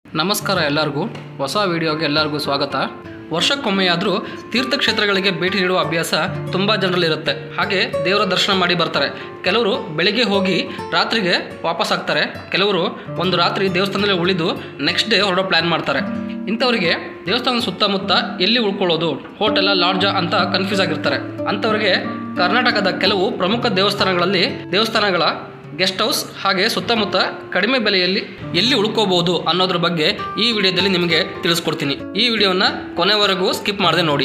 ನಮಸ್ಕಾರ ಎಲ್ಲರಿಗೂ ಹೊಸ ವಿಡಿಯೋಗೆ ಎಲ್ಲರಿಗೂ ಸ್ವಾಗತ ವರ್ಷಕ್ಕೊಮ್ಮೆಯಾದರೂ ತೀರ್ಥಕ್ಷೇತ್ರಗಳಿಗೆ ಭೇಟಿ ನೀಡುವ ಅಭ್ಯಾಸ ತುಂಬ ಜನರಲ್ಲಿರುತ್ತೆ ಹಾಗೆ ದೇವರ ದರ್ಶನ ಮಾಡಿ ಬರ್ತಾರೆ ಕೆಲವರು ಬೆಳಿಗ್ಗೆ ಹೋಗಿ ರಾತ್ರಿಗೆ ವಾಪಸ್ ಆಗ್ತಾರೆ ಕೆಲವರು ಒಂದು ರಾತ್ರಿ ದೇವಸ್ಥಾನದಲ್ಲಿ ಉಳಿದು ನೆಕ್ಸ್ಟ್ ಡೇ ಹೊರಡೋ ಪ್ಲ್ಯಾನ್ ಮಾಡ್ತಾರೆ ಇಂಥವರಿಗೆ ದೇವಸ್ಥಾನದ ಸುತ್ತಮುತ್ತ ಎಲ್ಲಿ ಉಳ್ಕೊಳ್ಳೋದು ಹೋಟೆಲ ಲಾಡ್ಜಾ ಅಂತ ಕನ್ಫ್ಯೂಸ್ ಆಗಿರ್ತಾರೆ ಅಂಥವ್ರಿಗೆ ಕರ್ನಾಟಕದ ಕೆಲವು ಪ್ರಮುಖ ದೇವಸ್ಥಾನಗಳಲ್ಲಿ ದೇವಸ್ಥಾನಗಳ ಗೆಸ್ಟ್ ಹೌಸ್ ಹಾಗೆ ಸುತ್ತಮುತ್ತ ಕಡಿಮೆ ಬೆಲೆಯಲ್ಲಿ ಎಲ್ಲಿ ಉಳ್ಕೋಬಹುದು ಅನ್ನೋದ್ರ ಬಗ್ಗೆ ಈ ವಿಡಿಯೋದಲ್ಲಿ ನಿಮಗೆ ತಿಳಿಸ್ಕೊಡ್ತೀನಿ ಈ ವಿಡಿಯೋನ ಕೊನೆವರೆಗೂ ಸ್ಕಿಪ್ ಮಾಡದೆ ನೋಡಿ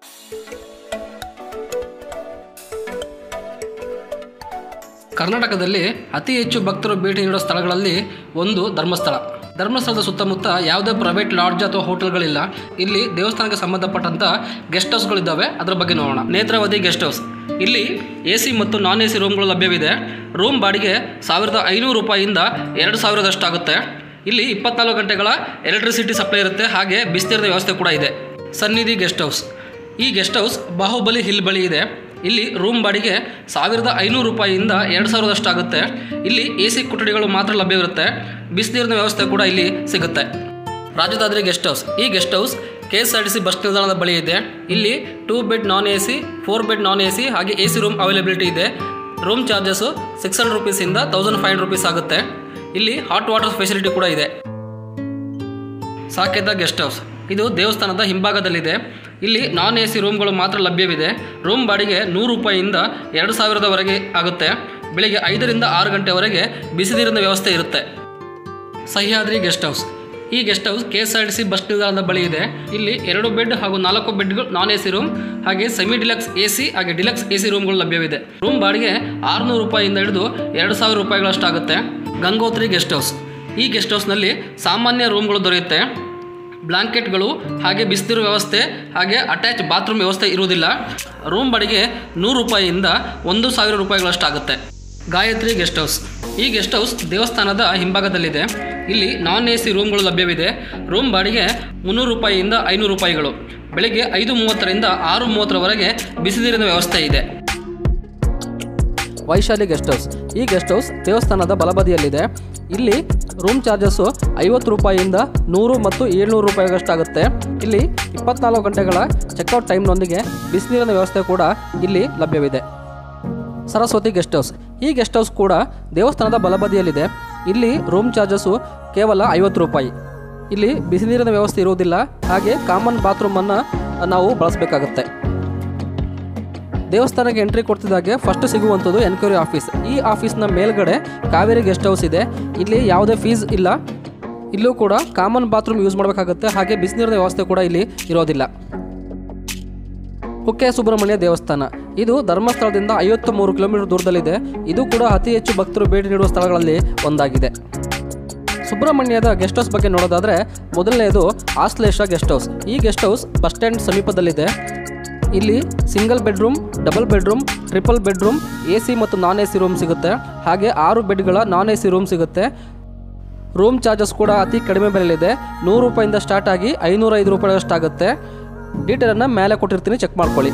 ಕರ್ನಾಟಕದಲ್ಲಿ ಅತಿ ಹೆಚ್ಚು ಭಕ್ತರು ಭೇಟಿ ನೀಡುವ ಸ್ಥಳಗಳಲ್ಲಿ ಒಂದು ಧರ್ಮಸ್ಥಳ ಧರ್ಮಸ್ಥಳದ ಸುತ್ತಮುತ್ತ ಯಾವುದೇ ಪ್ರೈವೇಟ್ ಲಾಡ್ಜ್ ಅಥವಾ ಹೋಟೆಲ್ಗಳಿಲ್ಲ ಇಲ್ಲಿ ದೇವಸ್ಥಾನಕ್ಕೆ ಸಂಬಂಧಪಟ್ಟಂತ ಗೆಸ್ಟ್ ಹೌಸ್ಗಳಿದ್ದಾವೆ ಅದರ ಬಗ್ಗೆ ನೋಡೋಣ ನೇತ್ರಾವತಿ ಗೆಸ್ಟ್ ಹೌಸ್ ಇಲ್ಲಿ ಎ ಸಿ ಮತ್ತು ನಾನ್ ಎ ಸಿ ರೂಮ್ಗಳು ಲಭ್ಯವಿದೆ ರೂಮ್ ಬಾಡಿಗೆ ಸಾವಿರದ ಐನೂರು ರೂಪಾಯಿಯಿಂದ ಎರಡು ಸಾವಿರದಷ್ಟಾಗುತ್ತೆ ಇಲ್ಲಿ ಇಪ್ಪತ್ನಾಲ್ಕು ಗಂಟೆಗಳ ಎಲೆಕ್ಟ್ರಿಸಿಟಿ ಸಪ್ಲೈ ಇರುತ್ತೆ ಹಾಗೆ ಬಿಸಿನೀರಿನ ವ್ಯವಸ್ಥೆ ಕೂಡ ಇದೆ ಸನ್ನಿಧಿ ಗೆಸ್ಟ್ ಹೌಸ್ ಈ ಗೆಸ್ಟ್ ಹೌಸ್ ಬಾಹುಬಲಿ ಹಿಲ್ ಬಳಿ ಇದೆ ಇಲ್ಲಿ ರೂಮ್ ಬಾಡಿಗೆ ಸಾವಿರದ ಐನೂರು ರೂಪಾಯಿಯಿಂದ ಎರಡು ಸಾವಿರದಷ್ಟಾಗುತ್ತೆ ಇಲ್ಲಿ ಎ ಸಿ ಕೊಠಡಿಗಳು ಮಾತ್ರ ಲಭ್ಯವಿರುತ್ತೆ ಬಿಸಿನೀರಿನ ವ್ಯವಸ್ಥೆ ಕೂಡ ಇಲ್ಲಿ ಸಿಗುತ್ತೆ ರಾಜದಾದ್ರಿ ಗೆಸ್ಟ್ ಹೌಸ್ ಈ guest house K S R T C bus ನಿಲ್ದಾಣದ ಬಳಿ ಇದೆ ಇಲ್ಲಿ two bed non A C four bed non A C ಹಾಗೆ ಎ ಸಿ ರೂಮ್ ಅವೈಲಬಿಲಿಟಿ ಇದೆ ರೂಮ್ ಚಾರ್ಜಸ್ಸು ಸಿಕ್ಸ್ ಹಂಡ್ರೆಡ್ ರುಪೀಸಿಂದ ತೌಸಂಡ್ ಫೈವ್ ಹಂಡ್ರೆಡ್ ರುಪೀಸ್ ಆಗುತ್ತೆ ಇಲ್ಲಿ ಹಾಟ್ ವಾಟರ್ ಫೆಸಿಲಿಟಿ ಕೂಡ ಇದೆ ಸಾಕೇತ ಗೆಸ್ಟ್ ಹೌಸ್ ಇದು ದೇವಸ್ಥಾನದ ಹಿಂಭಾಗದಲ್ಲಿದೆ ಇಲ್ಲಿ ನಾನ್ ಎ ಸಿ ರೂಮ್ಗಳು ಮಾತ್ರ ಲಭ್ಯವಿದೆ ರೂಮ್ ಬಾಡಿಗೆ ನೂರು ರೂಪಾಯಿಯಿಂದ ಎರಡು ಸಾವಿರದವರೆಗೆ ಆಗುತ್ತೆ ಬೆಳಿಗ್ಗೆ ಐದರಿಂದ ಆರು ಗಂಟೆವರೆಗೆ ಬಿಸಿ ನೀರಿನ ವ್ಯವಸ್ಥೆ ಇರುತ್ತೆ ಸಹ್ಯಾದ್ರಿ ಗೆಸ್ಟ್ ಹೌಸ್ ಈ guest house K S R T C bus ನಿಲ್ದಾಣದ ಬಳಿ ಇದೆ ಇಲ್ಲಿ ಎರಡು ಬೆಡ್ ಹಾಗೂ ನಾಲ್ಕು ಬೆಡ್ಗಳು ನಾನ್ ಎ ಸಿ ರೂಮ್ ಹಾಗೆ ಸೆಮಿ ಡಿಲಕ್ಸ್ ಎ ಸಿ ಹಾಗೆ ಡಿಲಕ್ಸ್ ಎ ಸಿ ರೂಮ್ಗಳು ಲಭ್ಯವಿದೆ ರೂಮ್ ಬಾಡಿಗೆ ಆರುನೂರು ರೂಪಾಯಿಯಿಂದ ಹಿಡಿದು ಎರಡು ಸಾವಿರ ರೂಪಾಯಿಗಳಷ್ಟಾಗುತ್ತೆ ಗಂಗೋತ್ರಿ ಗೆಸ್ಟ್ ಹೌಸ್ ಈ ಗೆಸ್ಟ್ ಹೌಸ್ನಲ್ಲಿ ಸಾಮಾನ್ಯ ರೂಮ್ಗಳು ದೊರೆಯುತ್ತೆ ಬ್ಲಾಂಕೆಟ್ಗಳು ಹಾಗೆ ಬಿಸಿನೀರು ವ್ಯವಸ್ಥೆ ಹಾಗೆ ಅಟ್ಯಾಚ್ ಬಾತ್ರೂಮ್ ವ್ಯವಸ್ಥೆ ಇರುವುದಿಲ್ಲ ರೂಮ್ ಬಾಡಿಗೆ ನೂರು ರೂಪಾಯಿಯಿಂದ ಒಂದು ಸಾವಿರ ರೂಪಾಯಿಗಳಷ್ಟಾಗುತ್ತೆ ಗಾಯತ್ರಿ ಗೆಸ್ಟ್ ಹೌಸ್ ಈ ಗೆಸ್ಟ್ ಹೌಸ್ ದೇವಸ್ಥಾನದ ಹಿಂಭಾಗದಲ್ಲಿದೆ ಇಲ್ಲಿ ನಾನ್ ಎ ಸಿ ರೂಮ್ಗಳು ಲಭ್ಯವಿದೆ ರೂಮ್ ಬಾಡಿಗೆ ಮುನ್ನೂರು ರೂಪಾಯಿಯಿಂದ ಐನೂರು ರೂಪಾಯಿಗಳು ಬೆಳಿಗ್ಗೆ ಐದು ಮೂವತ್ತರಿಂದ ಆರು ಮೂವತ್ತರವರೆಗೆ ಬಿಸಿ ನೀರಿನ ವ್ಯವಸ್ಥೆ ಇದೆ ವೈಶಾಲಿ ಗೆಸ್ಟ್ ಹೌಸ್ ಈ ಗೆಸ್ಟ್ ಹೌಸ್ ದೇವಸ್ಥಾನದ ಬಲಬದಿಯಲ್ಲಿದೆ ಇಲ್ಲಿ ರೂಮ್ ಚಾರ್ಜಸ್ಸು ಐವತ್ತು ರೂಪಾಯಿಯಿಂದ ನೂರು ಮತ್ತು ಏಳ್ನೂರು ರೂಪಾಯಿಗಷ್ಟಾಗುತ್ತೆ ಇಲ್ಲಿ ಇಪ್ಪತ್ನಾಲ್ಕು ಗಂಟೆಗಳ ಚೆಕ್ಔಟ್ ಟೈಮ್ನೊಂದಿಗೆ ಬಿಸಿನೀರಿನ ವ್ಯವಸ್ಥೆ ಕೂಡ ಇಲ್ಲಿ ಲಭ್ಯವಿದೆ ಸರಸ್ವತಿ ಗೆಸ್ಟ್ ಹೌಸ್ ಈ ಗೆಸ್ಟ್ ಹೌಸ್ ಕೂಡ ದೇವಸ್ಥಾನದ ಬಲಬದಿಯಲ್ಲಿದೆ ಇಲ್ಲಿ ರೂಮ್ ಚಾರ್ಜಸ್ಸು ಕೇವಲ ಐವತ್ತು ರೂಪಾಯಿ ಇಲ್ಲಿ ಬಿಸಿ ನೀರಿನ ವ್ಯವಸ್ಥೆ ಇರುವುದಿಲ್ಲ ಹಾಗೆ ಕಾಮನ್ ಬಾತ್ರೂಮನ್ನು ನಾವು ಬಳಸಬೇಕಾಗುತ್ತೆ ದೇವಸ್ಥಾನಕ್ಕೆ ಎಂಟ್ರಿ ಕೊಡ್ತಿದ್ದಾಗೆ ಫಸ್ಟ್ ಸಿಗುವಂಥದ್ದು ಎನ್ಕ್ವೈರಿ ಆಫೀಸ್ ಈ ಆಫೀಸ್ನ ಮೇಲ್ಗಡೆ ಕಾವೇರಿ ಗೆಸ್ಟ್ ಹೌಸ್ ಇದೆ ಇಲ್ಲಿ ಯಾವುದೇ ಫೀಸ್ ಇಲ್ಲ ಇಲ್ಲೂ ಕೂಡ ಕಾಮನ್ ಬಾತ್ರೂಮ್ ಯೂಸ್ ಮಾಡಬೇಕಾಗುತ್ತೆ ಹಾಗೆ ಬಿಸಿನೀರಿನ ವ್ಯವಸ್ಥೆ ಕೂಡ ಇಲ್ಲಿ ಇರೋದಿಲ್ಲ ಕುಕ್ಕೆ ಸುಬ್ರಹ್ಮಣ್ಯ ದೇವಸ್ಥಾನ ಇದು ಧರ್ಮಸ್ಥಳದಿಂದ ಐವತ್ತು ಮೂರು ಕಿಲೋಮೀಟರ್ ದೂರದಲ್ಲಿದೆ ಇದು ಕೂಡ ಅತಿ ಹೆಚ್ಚು ಭಕ್ತರು ಭೇಟಿ ನೀಡುವ ಸ್ಥಳಗಳಲ್ಲಿ ಒಂದಾಗಿದೆ ಸುಬ್ರಹ್ಮಣ್ಯದ ಗೆಸ್ಟ್ ಹೌಸ್ ಬಗ್ಗೆ ನೋಡೋದಾದರೆ ಮೊದಲನೆಯದು ಆಶ್ಲೇಷ ಗೆಸ್ಟ್ ಹೌಸ್ ಈ ಗೆಸ್ಟ್ ಹೌಸ್ ಬಸ್ ಸ್ಟ್ಯಾಂಡ್ ಸಮೀಪದಲ್ಲಿದೆ ಇಲ್ಲಿ single bedroom double bedroom triple bedroom A C ಮತ್ತು ನಾನ್ ಎ ಸಿ ರೂಮ್ ಸಿಗುತ್ತೆ ಹಾಗೆ ಆರು ಬೆಡ್ಗಳ ನಾನ್ ಎ ಸಿ ರೂಮ್ ಸಿಗುತ್ತೆ ರೂಮ್ ಚಾರ್ಜಸ್ ಕೂಡ ಅತಿ ಕಡಿಮೆ ಬೆಲೆಯಲ್ಲಿದೆ ನೂರು ರೂಪಾಯಿಂದ ಸ್ಟಾರ್ಟ್ ಆಗಿ ಐನೂರ ಐದು ರೂಪಾಯಿಯಷ್ಟಾಗುತ್ತೆ ಡೀಟೇಲನ್ನು ಮೇಲೆ ಕೊಟ್ಟಿರ್ತೀನಿ ಚೆಕ್ ಮಾಡ್ಕೊಳ್ಳಿ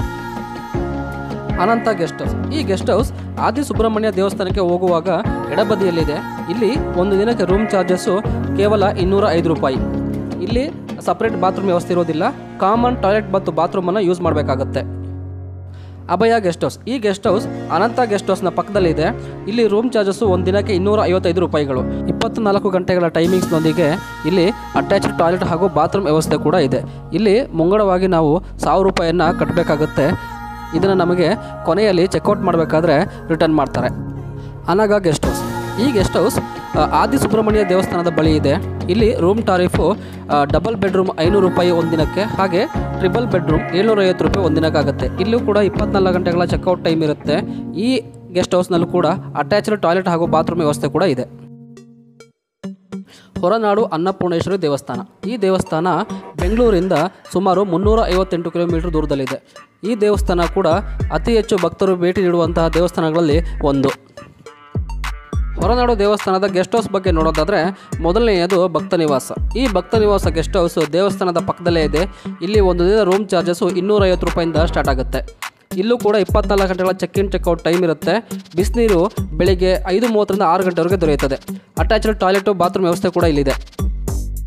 ಅನಂತ ಗೆಸ್ಟ್ ಹೌಸ್ ಈ ಗೆಸ್ಟ್ ಹೌಸ್ ಆದಿ ಸುಬ್ರಹ್ಮಣ್ಯ ದೇವಸ್ಥಾನಕ್ಕೆ ಹೋಗುವಾಗ ಎಡಬದಿಯಲ್ಲಿದೆ ಇಲ್ಲಿ ಒಂದು ದಿನಕ್ಕೆ ರೂಮ್ ಚಾರ್ಜಸ್ಸು ಕೇವಲ ಇನ್ನೂರ ಐದು ರೂಪಾಯಿ ಇಲ್ಲಿ ಸಪ್ರೇಟ್ ಬಾತ್ರೂಮ್ ವ್ಯವಸ್ಥೆ ಇರೋದಿಲ್ಲ ಕಾಮನ್ ಟಾಯ್ಲೆಟ್ ಮತ್ತು ಬಾತ್ರೂಮನ್ನು ಯೂಸ್ ಮಾಡಬೇಕಾಗುತ್ತೆ ಅಭಯ ಗೆಸ್ಟ್ ಹೌಸ್ ಈ ಗೆಸ್ಟ್ ಹೌಸ್ ಅನಂತ ಗೆಸ್ಟ್ ಹೌಸ್ನ ಪಕ್ಕದಲ್ಲಿದೆ ಇಲ್ಲಿ ರೂಮ್ ಚಾರ್ಜಸ್ಸು ಒಂದು ದಿನಕ್ಕೆ ಇನ್ನೂರ ಐವತ್ತೈದು ರೂಪಾಯಿಗಳು ಇಪ್ಪತ್ನಾಲ್ಕು ಗಂಟೆಗಳ ಟೈಮಿಂಗ್ಸ್ನೊಂದಿಗೆ ಇಲ್ಲಿ ಅಟ್ಯಾಚ್ಡ್ ಟಾಯ್ಲೆಟ್ ಹಾಗೂ ಬಾತ್ರೂಮ್ ವ್ಯವಸ್ಥೆ ಕೂಡ ಇದೆ ಇಲ್ಲಿ ಮುಂಗಡವಾಗಿ ನಾವು ಸಾವಿರ ರೂಪಾಯಿಯನ್ನು ಕಟ್ಟಬೇಕಾಗುತ್ತೆ ಇದನ್ನು ನಮಗೆ ಕೊನೆಯಲ್ಲಿ ಚೆಕ್ಔಟ್ ಮಾಡಬೇಕಾದ್ರೆ ರಿಟರ್ನ್ ಮಾಡ್ತಾರೆ ಅನಗ ಗೆಸ್ಟ್ ಹೌಸ್ ಈ ಗೆಸ್ಟ್ ಹೌಸ್ ಆ, ಆದಿ ಸುಬ್ರಹ್ಮಣ್ಯ ದೇವಸ್ಥಾನದ ಬಳಿ ಇದೆ ಇಲ್ಲಿ ರೂಮ್ ಟಾರಿಫು ಡಬಲ್ ಬೆಡ್ರೂಮ್ ಐನೂರು ರೂಪಾಯಿ ಒಂದಿನಕ್ಕೆ ಹಾಗೆ ಟ್ರಿಬಲ್ ಬೆಡ್ರೂಮ್ ಏಳ್ನೂರ ಐವತ್ತು ರೂಪಾಯಿ ಒಂದಿನಕ್ಕಾಗುತ್ತೆ ಇಲ್ಲೂ ಕೂಡ ಇಪ್ಪತ್ನಾಲ್ಕು ಗಂಟೆಗಳ ಚೆಕ್ಔಟ್ ಟೈಮ್ ಇರುತ್ತೆ ಈ ಗೆಸ್ಟ್ ಹೌಸ್ನಲ್ಲೂ ಕೂಡ ಅಟ್ಯಾಚ್ಡ್ ಟಾಯ್ಲೆಟ್ ಹಾಗೂ ಬಾತ್ರೂಮ್ ವ್ಯವಸ್ಥೆ ಕೂಡ ಇದೆ ಹೊರನಾಡು ಅನ್ನಪೂರ್ಣೇಶ್ವರಿ ದೇವಸ್ಥಾನ ಈ ದೇವಸ್ಥಾನ ಬೆಂಗಳೂರಿಂದ ಸುಮಾರು ಮುನ್ನೂರ ಐವತ್ತೆಂಟು ಕಿಲೋಮೀಟರ್ ದೂರದಲ್ಲಿದೆ ಈ ದೇವಸ್ಥಾನ ಕೂಡ ಅತಿ ಹೆಚ್ಚು ಭಕ್ತರು ಭೇಟಿ ನೀಡುವಂತಹ ದೇವಸ್ಥಾನಗಳಲ್ಲಿ ಒಂದು ಹೊರನಾಡು ದೇವಸ್ಥಾನದ ಗೆಸ್ಟ್ ಹೌಸ್ ಬಗ್ಗೆ ನೋಡೋದಾದರೆ ಮೊದಲನೆಯದು ಭಕ್ತ ನಿವಾಸ ಈ ಭಕ್ತ ನಿವಾಸ ಗೆಸ್ಟ್ ಹೌಸ್ ದೇವಸ್ಥಾನದ ಪಕ್ಕದಲ್ಲೇ ಇದೆ ಇಲ್ಲಿ ಒಂದು ದಿನ ರೂಮ್ ಚಾರ್ಜಸ್ಸು ಇನ್ನೂರೈವತ್ತು ರೂಪಾಯಿಂದ ಸ್ಟಾರ್ಟ್ ಆಗುತ್ತೆ ಇಲ್ಲೂ ಕೂಡ ಇಪ್ಪತ್ನಾಲ್ಕು ಗಂಟೆಗಳ ಚೆಕ್ ಇನ್ ಚೆಕ್ಔಟ್ ಟೈಮ್ ಇರುತ್ತೆ ಬಿಸಿನೀರು ಬೆಳಿಗ್ಗೆ ಐದು ಮೂವತ್ತರಿಂದ ಆರು ಗಂಟೆವರೆಗೆ ದೊರೆಯುತ್ತದೆ ಅಟ್ಯಾಚ್ಡ್ ಟಾಯ್ಲೆಟು ಬಾತ್ರೂಮ್ ವ್ಯವಸ್ಥೆ ಕೂಡ ಇಲ್ಲಿದೆ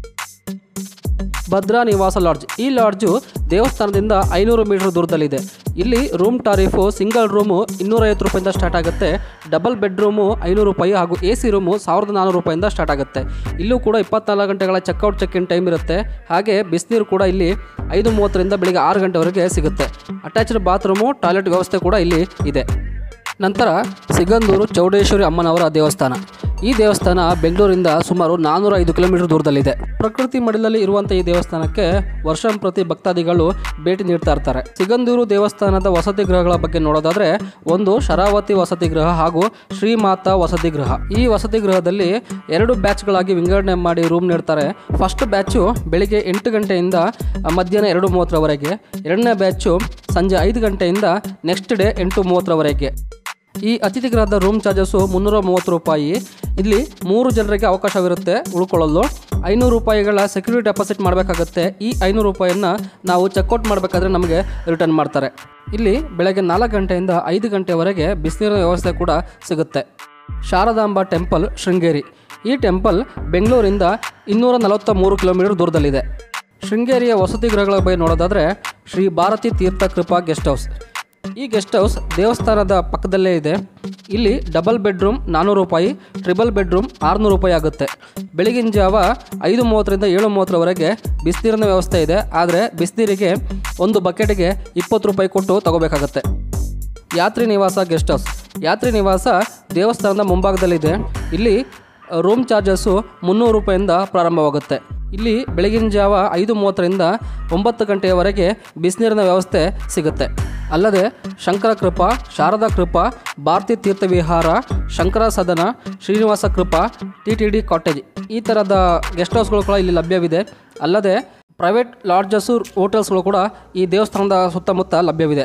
ಭದ್ರಾ ನಿವಾಸ ಲಾಡ್ಜ್ ಈ ಲಾಡ್ಜು ದೇವಸ್ಥಾನದಿಂದ ಐನೂರು ಮೀಟರ್ ದೂರದಲ್ಲಿದೆ ಇಲ್ಲಿ ರೂಮ್ ಟಾರಿಫು ಸಿಂಗಲ್ ರೂಮು ಇನ್ನೂರೈವತ್ತು ರೂಪಾಯಿಂದ ಸ್ಟಾರ್ಟ್ ಆಗುತ್ತೆ ಡಬಲ್ ಬೆಡ್ರೂಮು ಐನೂರು ರೂಪಾಯಿ ಹಾಗೂ ಎ ಸಿ ರೂಮು ಸಾವಿರದ ನಾನ್ನೂರು ರೂಪಾಯಿಂದ ಸ್ಟಾರ್ಟ್ ಆಗುತ್ತೆ ಇಲ್ಲೂ ಕೂಡ ಇಪ್ಪತ್ನಾಲ್ಕು ಗಂಟೆಗಳ ಚೆಕ್ಔಟ್ ಚೆಕ್ ಇನ್ ಟೈಮ್ ಇರುತ್ತೆ ಹಾಗೆ ಬಿಸಿನೀರು ಕೂಡ ಇಲ್ಲಿ ಐದು ಮೂವತ್ತರಿಂದ ಬೆಳಿಗ್ಗೆ ಆರು ಗಂಟೆವರೆಗೆ ಸಿಗುತ್ತೆ ಅಟ್ಯಾಚ್ಡ್ ಬಾತ್ರೂಮು ಟಾಯ್ಲೆಟ್ ವ್ಯವಸ್ಥೆ ಕೂಡ ಇಲ್ಲಿ ಇದೆ ನಂತರ ಸಿಗಂದೂರು ಚೌಡೇಶ್ವರಿ ಅಮ್ಮನವರ ದೇವಸ್ಥಾನ ಈ ದೇವಸ್ಥಾನ ಬೆಂಗಳೂರಿಂದ ಸುಮಾರು ನಾನ್ನೂರ ಐದು ಕಿಲೋಮೀಟರ್ ದೂರದಲ್ಲಿದೆ ಪ್ರಕೃತಿ ಮಡಿಲಲ್ಲಿ ಇರುವಂಥ ಈ ದೇವಸ್ಥಾನಕ್ಕೆ ವರ್ಷಂಪ್ರತಿ ಭಕ್ತಾದಿಗಳು ಭೇಟಿ ನೀಡ್ತಾ ಇರ್ತಾರೆ ಸಿಗಂದೂರು ದೇವಸ್ಥಾನದ ವಸತಿ ಗೃಹಗಳ ಬಗ್ಗೆ ನೋಡೋದಾದ್ರೆ ಒಂದು ಶರಾವತಿ ವಸತಿ ಗೃಹ ಹಾಗೂ ಶ್ರೀಮಾತಾ ವಸತಿ ಗೃಹ ಈ ವಸತಿ ಗೃಹದಲ್ಲಿ ಎರಡು ಬ್ಯಾಚ್ಗಳಾಗಿ ವಿಂಗಡಣೆ ಮಾಡಿ ರೂಮ್ ನೀಡ್ತಾರೆ ಫಸ್ಟ್ ಬ್ಯಾಚು ಬೆಳಿಗ್ಗೆ ಎಂಟು ಗಂಟೆಯಿಂದ ಮಧ್ಯಾಹ್ನ ಎರಡು ಮೂವತ್ತರವರೆಗೆ ಎರಡನೇ ಬ್ಯಾಚು ಸಂಜೆ ಐದು ಗಂಟೆಯಿಂದ ನೆಕ್ಸ್ಟ್ ಡೇ ಎಂಟು ಮೂವತ್ತರವರೆಗೆ ಈ ಅತಿಥಿ ಗೃಹದ ರೂಮ್ ಚಾರ್ಜಸ್ಸು ಮುನ್ನೂರ ಮೂವತ್ತು ರೂಪಾಯಿ ಇಲ್ಲಿ ಮೂರು ಜನರಿಗೆ ಅವಕಾಶವಿರುತ್ತೆ ಉಳ್ಕೊಳ್ಳಲು ಐನೂರು ರೂಪಾಯಿಗಳ ಸೆಕ್ಯೂರಿಟಿ ಡೆಪಾಸಿಟ್ ಮಾಡಬೇಕಾಗುತ್ತೆ ಈ ಐನೂರು ರೂಪಾಯಿಯನ್ನು ನಾವು ಚೆಕ್ಔಟ್ ಮಾಡಬೇಕಾದ್ರೆ ನಮಗೆ ರಿಟರ್ನ್ ಮಾಡ್ತಾರೆ ಇಲ್ಲಿ ಬೆಳಗ್ಗೆ ನಾಲ್ಕು ಗಂಟೆಯಿಂದ ಐದು ಗಂಟೆವರೆಗೆ ಬಿಸಿನೀರಿನ ವ್ಯವಸ್ಥೆ ಕೂಡ ಸಿಗುತ್ತೆ ಶಾರದಾಂಬ ಟೆಂಪಲ್ ಶೃಂಗೇರಿ ಈ ಟೆಂಪಲ್ ಬೆಂಗಳೂರಿಂದ ಇನ್ನೂರ ನಲವತ್ತ ಮೂರು ಕಿಲೋಮೀಟರ್ ದೂರದಲ್ಲಿದೆ ಶೃಂಗೇರಿಯ ವಸತಿ ಗೃಹಗಳ ಬಗ್ಗೆ ನೋಡೋದಾದರೆ ಶ್ರೀ ಭಾರತಿ ತೀರ್ಥ ಕೃಪಾ ಗೆಸ್ಟ್ ಹೌಸ್ ಈ ಗೆಸ್ಟ್ ಹೌಸ್ ದೇವಸ್ಥಾನದ ಪಕ್ಕದಲ್ಲೇ ಇದೆ ಇಲ್ಲಿ ಡಬಲ್ ಬೆಡ್ರೂಮ್ ನಾನ್ನೂರು ರೂಪಾಯಿ ಟ್ರಿಬಲ್ ಬೆಡ್ರೂಮ್ ಆರುನೂರು ರೂಪಾಯಿ ಆಗುತ್ತೆ ಬೆಳಗಿನ ಜಾವ ಐದು ಮೂವತ್ತರಿಂದ ಏಳು ಮೂವತ್ತರವರೆಗೆ ಬಿಸಿನೀರಿನ ವ್ಯವಸ್ಥೆ ಇದೆ ಆದರೆ ಬಿಸಿನೀರಿಗೆ ಒಂದು ಬಕೆಟ್ಗೆ ಇಪ್ಪತ್ತು ರೂಪಾಯಿ ಕೊಟ್ಟು ತಗೋಬೇಕಾಗತ್ತೆ ಯಾತ್ರಿ ನಿವಾಸ ಗೆಸ್ಟ್ ಹೌಸ್ ಯಾತ್ರಿ ನಿವಾಸ ದೇವಸ್ಥಾನದ ಮುಂಭಾಗದಲ್ಲಿದೆ ಇಲ್ಲಿ ರೂಮ್ ಚಾರ್ಜಸ್ಸು ಮುನ್ನೂರು ರೂಪಾಯಿಂದ ಪ್ರಾರಂಭವಾಗುತ್ತೆ ಇಲ್ಲಿ ಬೆಳಗಿನ ಜಾವ ಐದು ಮೂವತ್ತರಿಂದ ಒಂಬತ್ತು ಗಂಟೆಯವರೆಗೆ ಬಿಸಿನೀರಿನ ವ್ಯವಸ್ಥೆ ಸಿಗುತ್ತೆ ಅಲ್ಲದೆ ಶಂಕರ ಕೃಪಾ ಶಾರದಾ ಕೃಪಾ ಭಾರತಿ ತೀರ್ಥ Vihara Shankara Sadana Srinivasa Krupa T T D cottage ಈ ಥರದ ಗೆಸ್ಟ್ ಹೌಸ್ಗಳು ಕೂಡ ಇಲ್ಲಿ ಲಭ್ಯವಿದೆ ಅಲ್ಲದೆ ಪ್ರೈವೇಟ್ ಲಾಡ್ಜಸ್ಸು ಹೋಟೆಲ್ಸ್ಗಳು ಕೂಡ ಈ ದೇವಸ್ಥಾನದ ಸುತ್ತಮುತ್ತ ಲಭ್ಯವಿದೆ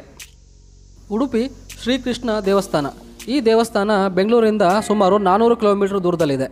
ಉಡುಪಿ ಶ್ರೀಕೃಷ್ಣ ದೇವಸ್ಥಾನ ಈ ದೇವಸ್ಥಾನ ಬೆಂಗಳೂರಿಂದ ಸುಮಾರು ನಾನ್ನೂರು ಕಿಲೋಮೀಟರ್ ದೂರದಲ್ಲಿದೆ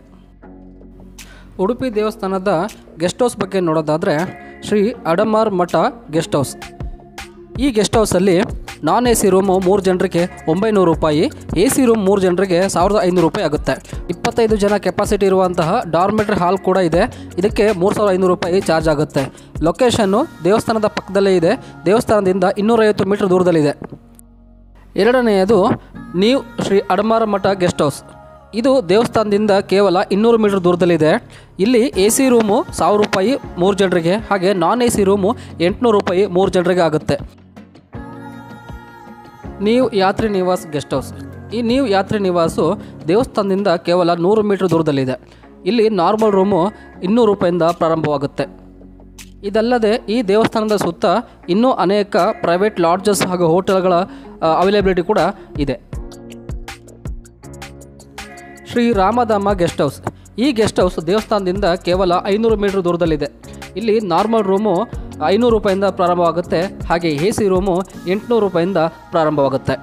ಉಡುಪಿ ದೇವಸ್ಥಾನದ ಗೆಸ್ಟ್ ಹೌಸ್ ಬಗ್ಗೆ ನೋಡೋದಾದರೆ ಶ್ರೀ ಅಡಮಾರ್ ಮಠ ಗೆಸ್ಟ್ ಹೌಸ್ ಈ ಗೆಸ್ಟ್ ಹೌಸಲ್ಲಿ ನಾನ್ ಎ ಸಿ ರೂಮು ಮೂರು ಜನರಿಗೆ ಒಂಬೈನೂರು ರೂಪಾಯಿ ಎ ಸಿ ರೂಮ್ ಮೂರು ಜನರಿಗೆ ಸಾವಿರದ ಐನೂರು ರೂಪಾಯಿ ಆಗುತ್ತೆ ಇಪ್ಪತ್ತೈದು ಜನ ಕೆಪಾಸಿಟಿ ಇರುವಂತಹ ಡಾರ್ಮೆಟ್ರಿ ಹಾಲ್ ಕೂಡ ಇದೆ ಇದಕ್ಕೆ ಮೂರು ಸಾವಿರದ ಐನೂರು ರೂಪಾಯಿ ಚಾರ್ಜ್ ಆಗುತ್ತೆ ಲೊಕೇಶನ್ನು ದೇವಸ್ಥಾನದ ಪಕ್ಕದಲ್ಲೇ ಇದೆ ದೇವಸ್ಥಾನದಿಂದ ಇನ್ನೂರೈವತ್ತು ಮೀಟರ್ ದೂರದಲ್ಲಿದೆ ಎರಡನೆಯದು ನ್ಯೂ ಶ್ರೀ ಅಡಮಾರ ಮಠ ಗೆಸ್ಟ್ ಹೌಸ್ ಇದು ದೇವಸ್ಥಾನದಿಂದ ಕೇವಲ ಇನ್ನೂರು ಮೀಟರ್ ದೂರದಲ್ಲಿದೆ ಇಲ್ಲಿ ಎ ಸಿ ರೂಮು ಸಾವಿರ ರೂಪಾಯಿ ಮೂರು ಜನರಿಗೆ ಹಾಗೆ ನಾನ್ ಎ ಸಿ ರೂಮು ಎಂಟುನೂರು ರೂಪಾಯಿ ಮೂರು ಜನರಿಗೆ ಆಗುತ್ತೆ ನೀವು ಯಾತ್ರಿ ನಿವಾಸ್ ಗೆಸ್ಟ್ ಹೌಸ್ ಈ ನೀವು ಯಾತ್ರಿ ನಿವಾಸು ದೇವಸ್ಥಾನದಿಂದ ಕೇವಲ ನೂರು ಮೀಟರ್ ದೂರದಲ್ಲಿದೆ ಇಲ್ಲಿ ನಾರ್ಮಲ್ ರೂಮು ಇನ್ನೂರು ರೂಪಾಯಿಂದ ಪ್ರಾರಂಭವಾಗುತ್ತೆ ಇದಲ್ಲದೆ ಈ ದೇವಸ್ಥಾನದ ಸುತ್ತ ಇನ್ನೂ ಅನೇಕ ಪ್ರೈವೇಟ್ ಲಾಡ್ಜಸ್ ಹಾಗೂ ಹೋಟೆಲ್ಗಳ ಅವೈಲೇಬಿಲಿಟಿ ಕೂಡ ಇದೆ ಶ್ರೀ ರಾಮಧಾಮ ಗೆಸ್ಟ್ ಹೌಸ್ ಈ ಗೆಸ್ಟ್ ಹೌಸ್ ದೇವಸ್ಥಾನದಿಂದ ಕೇವಲ ಐನೂರು ಮೀಟರ್ ದೂರದಲ್ಲಿದೆ ಇಲ್ಲಿ ನಾರ್ಮಲ್ ರೂಮು ಐನೂರು ರೂಪಾಯಿಂದ ಪ್ರಾರಂಭವಾಗುತ್ತೆ ಹಾಗೆ ಎ ಸಿ ರೂಮು ಎಂಟುನೂರು ರೂಪಾಯಿಂದ ಪ್ರಾರಂಭವಾಗುತ್ತೆ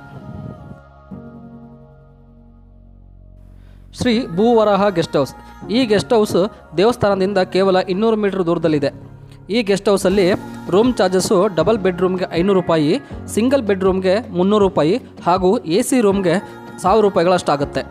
ಶ್ರೀ ಭೂವರಾಹ ಗೆಸ್ಟ್ ಹೌಸ್ ಈ ಗೆಸ್ಟ್ ಹೌಸ್ ದೇವಸ್ಥಾನದಿಂದ ಕೇವಲ ಇನ್ನೂರು ಮೀಟರ್ ದೂರದಲ್ಲಿದೆ ಈ ಗೆಸ್ಟ್ ಹೌಸಲ್ಲಿ ರೂಮ್ ಚಾರ್ಜಸ್ಸು ಡಬಲ್ ಬೆಡ್ರೂಮ್ಗೆ ಐನೂರು ರೂಪಾಯಿ ಸಿಂಗಲ್ ಬೆಡ್ರೂಮ್ಗೆ ಮುನ್ನೂರು ರೂಪಾಯಿ ಹಾಗೂ ಎ ಸಿ ರೂಮ್ಗೆ ಸಾವಿರ ರೂಪಾಯಿಗಳಷ್ಟಾಗುತ್ತೆ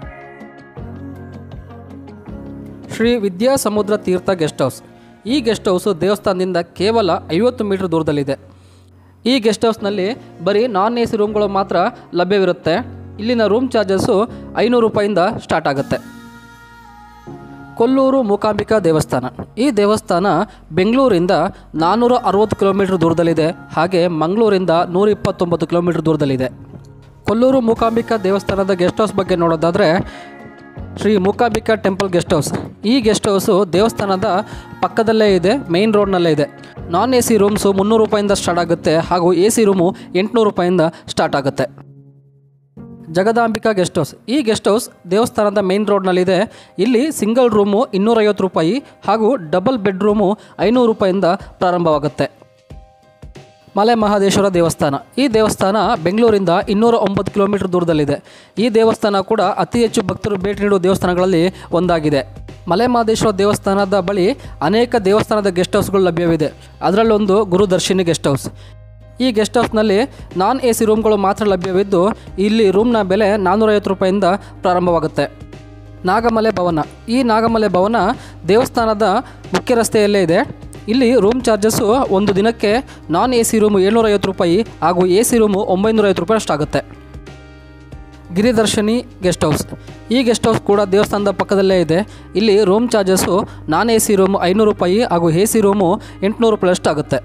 ಶ್ರೀ ವಿದ್ಯಾ ಸಮುದ್ರ ತೀರ್ಥ ಗೆಸ್ಟ್ ಹೌಸ್ ಈ ಗೆಸ್ಟ್ ಹೌಸು ದೇವಸ್ಥಾನದಿಂದ ಕೇವಲ ಐವತ್ತು ಮೀಟರ್ ದೂರದಲ್ಲಿದೆ ಈ ಗೆಸ್ಟ್ ಹೌಸ್ನಲ್ಲಿ ಬರೀ ನಾನ್ ಎ ಸಿ ರೂಮ್ಗಳು ಮಾತ್ರ ಲಭ್ಯವಿರುತ್ತೆ ಇಲ್ಲಿನ ರೂಮ್ ಚಾರ್ಜಸ್ಸು ಐನೂರು ರೂಪಾಯಿಂದ ಸ್ಟಾರ್ಟ್ ಆಗುತ್ತೆ ಕೊಲ್ಲೂರು ಮೂಕಾಂಬಿಕಾ ದೇವಸ್ಥಾನ ಈ ದೇವಸ್ಥಾನ ಬೆಂಗಳೂರಿಂದ ನಾನ್ನೂರ ಅರವತ್ತು ಕಿಲೋಮೀಟರ್ ದೂರದಲ್ಲಿದೆ ಹಾಗೆ ಮಂಗಳೂರಿಂದ ನೂರ ಇಪ್ಪತ್ತೊಂಬತ್ತು ಕಿಲೋಮೀಟರ್ ದೂರದಲ್ಲಿದೆ ಕೊಲ್ಲೂರು ಮೂಕಾಂಬಿಕಾ ದೇವಸ್ಥಾನದ ಗೆಸ್ಟ್ ಹೌಸ್ ಬಗ್ಗೆ ನೋಡೋದಾದರೆ Shri Mookambika temple guest house ಈ ಗೆಸ್ಟ್ ಹೌಸು ದೇವಸ್ಥಾನದ ಪಕ್ಕದಲ್ಲೇ ಇದೆ ಮೇನ್ ರೋಡ್ನಲ್ಲೇ ಇದೆ ನಾನ್ ಎ ಸಿ ರೂಮ್ಸು ಮುನ್ನೂರು ರೂಪಾಯಿಂದ ಸ್ಟಾರ್ಟ್ ಆಗುತ್ತೆ ಹಾಗೂ ಎ ಸಿ ರೂಮು ಎಂಟುನೂರು ರೂಪಾಯಿಂದ ಸ್ಟಾರ್ಟ್ ಆಗುತ್ತೆ ಜಗದಾಂಬಿಕಾ ಗೆಸ್ಟ್ ಹೌಸ್ ಈ ಗೆಸ್ಟ್ ಹೌಸ್ ದೇವಸ್ಥಾನದ ಮೇನ್ ರೋಡ್ನಲ್ಲಿದೆ ಇಲ್ಲಿ ಸಿಂಗಲ್ ರೂಮು ಇನ್ನೂರೈವತ್ತು ರೂಪಾಯಿ ಹಾಗೂ ಡಬಲ್ ಬೆಡ್ರೂಮು ಐನೂರು ರೂಪಾಯಿಂದ ಪ್ರಾರಂಭವಾಗುತ್ತೆ ಮಲೆ ಮಹಾದೇಶ್ವರ ದೇವಸ್ಥಾನ ಈ ದೇವಸ್ಥಾನ ಬೆಂಗಳೂರಿಂದ ಇನ್ನೂರ ಒಂಬತ್ತು ಕಿಲೋಮೀಟರ್ ದೂರದಲ್ಲಿದೆ ಈ ದೇವಸ್ಥಾನ ಕೂಡ ಅತಿ ಹೆಚ್ಚು ಭಕ್ತರು ಭೇಟಿ ನೀಡುವ ದೇವಸ್ಥಾನಗಳಲ್ಲಿ ಒಂದಾಗಿದೆ ಮಲೆ ಮಹದೇಶ್ವರ ದೇವಸ್ಥಾನದ ಬಳಿ ಅನೇಕ ದೇವಸ್ಥಾನದ ಗೆಸ್ಟ್ ಹೌಸ್ಗಳು ಲಭ್ಯವಿದೆ ಅದರಲ್ಲೊಂದು ಗುರುದರ್ಶಿನಿ ಗೆಸ್ಟ್ ಹೌಸ್ ಈ ಗೆಸ್ಟ್ ಹೌಸ್ನಲ್ಲಿ ನಾನ್ ಎ ಸಿ ರೂಮ್ಗಳು ಮಾತ್ರ ಲಭ್ಯವಿದ್ದು ಇಲ್ಲಿ ರೂಮ್ನ ಬೆಲೆ ನಾನ್ನೂರೈವತ್ತು ರೂಪಾಯಿಂದ ಪ್ರಾರಂಭವಾಗುತ್ತೆ ನಾಗಮಲೆ ಭವನ ಈ ನಾಗಮಲೆ ಭವನ ದೇವಸ್ಥಾನದ ಮುಖ್ಯ ರಸ್ತೆಯಲ್ಲೇ ಇದೆ ಇಲ್ಲಿ ರೂಮ್ ಚಾರ್ಜಸ್ಸು ಒಂದು ದಿನಕ್ಕೆ ನಾನ್ ಎ ಸಿ ರೂಮು ಏಳ್ನೂರೈವತ್ತು ರೂಪಾಯಿ ಹಾಗೂ ಎ ಸಿ ರೂಮು ಒಂಬೈನೂರೈವತ್ತು ರೂಪಾಯಿ ಅಷ್ಟಾಗುತ್ತೆ ಗಿರಿದರ್ಶಿನಿ ಗೆಸ್ಟ್ ಹೌಸ್ ಈ ಗೆಸ್ಟ್ ಹೌಸ್ ಕೂಡ ದೇವಸ್ಥಾನದ ಪಕ್ಕದಲ್ಲೇ ಇದೆ ಇಲ್ಲಿ room charges non A C room ಐನೂರು ರೂಪಾಯಿ ಹಾಗೂ ಎ ಸಿ ರೂಮು ಎಂಟುನೂರು ರೂಪಾಯಿ ಅಷ್ಟಾಗುತ್ತೆ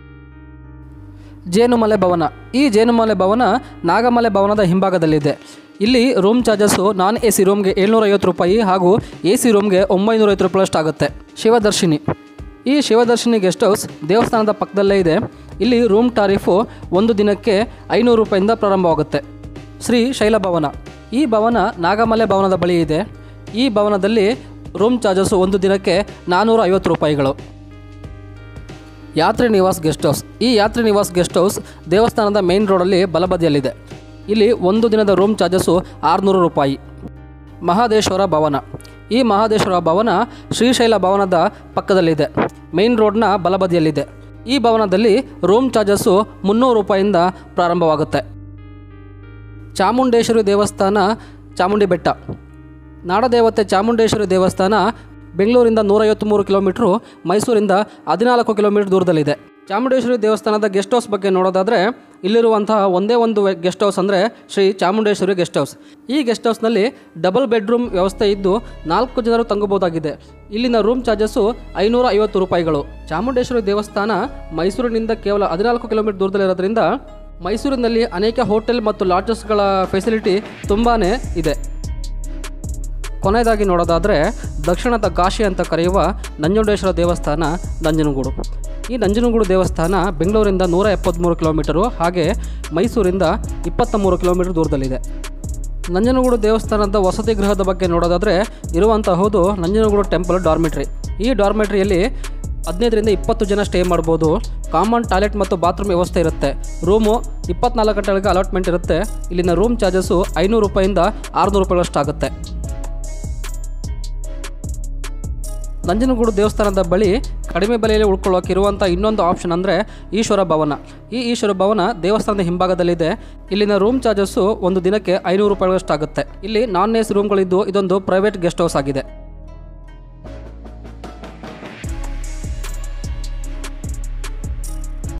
ಜೇನುಮಲೆ ಭವನ ಈ ಜೇನುಮಲೆ ಭವನ ನಾಗಮಲೆ ಭವನದ ಹಿಂಭಾಗದಲ್ಲಿದೆ ಇಲ್ಲಿ room charges non A C ರೂಮ್ಗೆ ಏಳ್ನೂರೈವತ್ತು ರೂಪಾಯಿ ಹಾಗೂ ಎ ಸಿ ರೂಮ್ಗೆ ಒಂಬೈನೂರೈವತ್ತು ರೂಪಾಯಿ ಅಷ್ಟಾಗುತ್ತೆ ಶಿವದರ್ಶಿನಿ ಈ ಶಿವದರ್ಶಿನಿ ಗೆಸ್ಟ್ ಹೌಸ್ ದೇವಸ್ಥಾನದ ಪಕ್ಕದಲ್ಲೇ ಇದೆ ಇಲ್ಲಿ ರೂಮ್ ಟಾರಿಫು ಒಂದು ದಿನಕ್ಕೆ ಐನೂರು ರೂಪಾಯಿಂದ ಪ್ರಾರಂಭವಾಗುತ್ತೆ ಶ್ರೀ ಶೈಲಭವನ ಈ ಭವನ ನಾಗಮಲೆ ಭವನದ ಬಳಿ ಇದೆ ಈ ಭವನದಲ್ಲಿ ರೂಮ್ ಚಾರ್ಜಸ್ಸು ಒಂದು ದಿನಕ್ಕೆ ನಾನ್ನೂರ ಐವತ್ತು ರೂಪಾಯಿಗಳು ಯಾತ್ರಿ ನಿವಾಸ್ ಗೆಸ್ಟ್ ಹೌಸ್ ಈ ಯಾತ್ರಿ ನಿವಾಸ್ ಗೆಸ್ಟ್ ಹೌಸ್ ದೇವಸ್ಥಾನದ ಮೇನ್ ರೋಡಲ್ಲಿ ಬಲಬದಿಯಲ್ಲಿದೆ ಇಲ್ಲಿ ಒಂದು ದಿನದ ರೂಮ್ ಚಾರ್ಜಸ್ಸು ಆರುನೂರು ರೂಪಾಯಿ ಮಹಾದೇಶ್ವರ ಭವನ ಈ ಮಹಾದೇಶ್ವರ ಭವನ ಶ್ರೀಶೈಲ ಭವನದ ಪಕ್ಕದಲ್ಲಿದೆ ಮೇನ್ ರೋಡ್ನ ಬಲಬದಿಯಲ್ಲಿದೆ ಈ ಭವನದಲ್ಲಿ ರೂಮ್ ಚಾರ್ಜಸ್ಸು ಮುನ್ನೂರು ರೂಪಾಯಿಂದ ಪ್ರಾರಂಭವಾಗುತ್ತೆ ಚಾಮುಂಡೇಶ್ವರಿ ದೇವಸ್ಥಾನ ಚಾಮುಂಡಿ ಬೆಟ್ಟ ನಾಡದೇವತೆ ಚಾಮುಂಡೇಶ್ವರಿ ದೇವಸ್ಥಾನ ಬೆಂಗಳೂರಿಂದ ನೂರೈವತ್ತ್ಮೂರು ಕಿಲೋಮೀಟ್ರು ಮೈಸೂರಿಂದ ಹದಿನಾಲ್ಕು ಕಿಲೋಮೀಟರ್ ದೂರದಲ್ಲಿದೆ ಚಾಮುಂಡೇಶ್ವರಿ ದೇವಸ್ಥಾನದ ಗೆಸ್ಟ್ ಹೌಸ್ ಬಗ್ಗೆ ನೋಡೋದಾದರೆ ಇಲ್ಲಿರುವಂತಹ ಒಂದೇ ಒಂದು ಗೆಸ್ಟ್ ಹೌಸ್ ಅಂದರೆ ಶ್ರೀ ಚಾಮುಂಡೇಶ್ವರಿ ಗೆಸ್ಟ್ ಹೌಸ್ ಈ ಗೆಸ್ಟ್ ಹೌಸ್ನಲ್ಲಿ ಡಬಲ್ ಬೆಡ್ರೂಮ್ ವ್ಯವಸ್ಥೆ ಇದ್ದು ನಾಲ್ಕು ಜನರು ತಂಗಬಹುದಾಗಿದೆ ಇಲ್ಲಿನ ರೂಮ್ ಚಾರ್ಜಸ್ಸು ಐನೂರ ಐವತ್ತು ರೂಪಾಯಿಗಳು ಚಾಮುಂಡೇಶ್ವರಿ ದೇವಸ್ಥಾನ ಮೈಸೂರಿನಿಂದ ಕೇವಲ ಹದಿನಾಲ್ಕು ಕಿಲೋಮೀಟರ್ ದೂರದಲ್ಲಿರೋದ್ರಿಂದ ಮೈಸೂರಿನಲ್ಲಿ ಅನೇಕ ಹೋಟೆಲ್ ಮತ್ತು ಲಾಡ್ಜಸ್ಗಳ ಫೆಸಿಲಿಟಿ ತುಂಬಾ ಇದೆ ಕೊನೆಯದಾಗಿ ನೋಡೋದಾದರೆ ದಕ್ಷಿಣದ ಕಾಶಿ ಅಂತ ಕರೆಯುವ ನಂಜುಂಡೇಶ್ವರ ದೇವಸ್ಥಾನ ನಂಜನಗೂಡು ಈ ನಂಜನಗೂಡು ದೇವಸ್ಥಾನ ಬೆಂಗಳೂರಿಂದ ನೂರ ಎಪ್ಪತ್ತ್ಮೂರು ಕಿಲೋಮೀಟರು ಹಾಗೆ ಮೈಸೂರಿಂದ ಇಪ್ಪತ್ತ ಮೂರು ಕಿಲೋಮೀಟರ್ ದೂರದಲ್ಲಿದೆ ನಂಜನಗೂಡು ದೇವಸ್ಥಾನದ ವಸತಿ ಗೃಹದ ಬಗ್ಗೆ ನೋಡೋದಾದರೆ ಇರುವಂತಹುದು ನಂಜನಗೂಡು ಟೆಂಪಲ್ ಡಾರ್ಮೆಟ್ರಿ ಈ ಡಾರ್ಮೆಟ್ರಿಯಲ್ಲಿ ಹದಿನೈದರಿಂದ ಇಪ್ಪತ್ತು ಜನ ಸ್ಟೇ ಮಾಡ್ಬೋದು ಕಾಮನ್ ಟಾಯ್ಲೆಟ್ ಮತ್ತು ಬಾತ್ರೂಮ್ ವ್ಯವಸ್ಥೆ ಇರುತ್ತೆ ರೂಮು ಇಪ್ಪತ್ನಾಲ್ಕು ಗಂಟೆಗಳಿಗೆ ಅಲಾಟ್ಮೆಂಟ್ ಇರುತ್ತೆ ಇಲ್ಲಿನ ರೂಮ್ ಚಾರ್ಜಸ್ಸು ಐನೂರು ರೂಪಾಯಿಂದ ಆರುನೂರು ರೂಪಾಯಿಗಳಷ್ಟಾಗುತ್ತೆ ನಂಜನಗೂಡು ದೇವಸ್ಥಾನದ ಬಳಿ ಕಡಿಮೆ ಬೆಲೆಯಲ್ಲಿ ಉಳ್ಕೊಳ್ಳೋಕೆ ಇರುವಂಥ ಇನ್ನೊಂದು ಆಪ್ಷನ್ ಅಂದರೆ ಈಶ್ವರ ಭವನ ಈ ಈಶ್ವರ ಭವನ ದೇವಸ್ಥಾನದ ಹಿಂಭಾಗದಲ್ಲಿದೆ ಇಲ್ಲಿನ ರೂಮ್ ಚಾರ್ಜಸ್ಸು ಒಂದು ದಿನಕ್ಕೆ ಐನೂರು ರೂಪಾಯಿಗಳಷ್ಟಾಗುತ್ತೆ ಇಲ್ಲಿ ನಾನ್ ಎ ಸಿ ರೂಮ್ಗಳಿದ್ದು ಇದೊಂದು ಪ್ರೈವೇಟ್ ಗೆಸ್ಟ್ ಹೌಸ್ ಆಗಿದೆ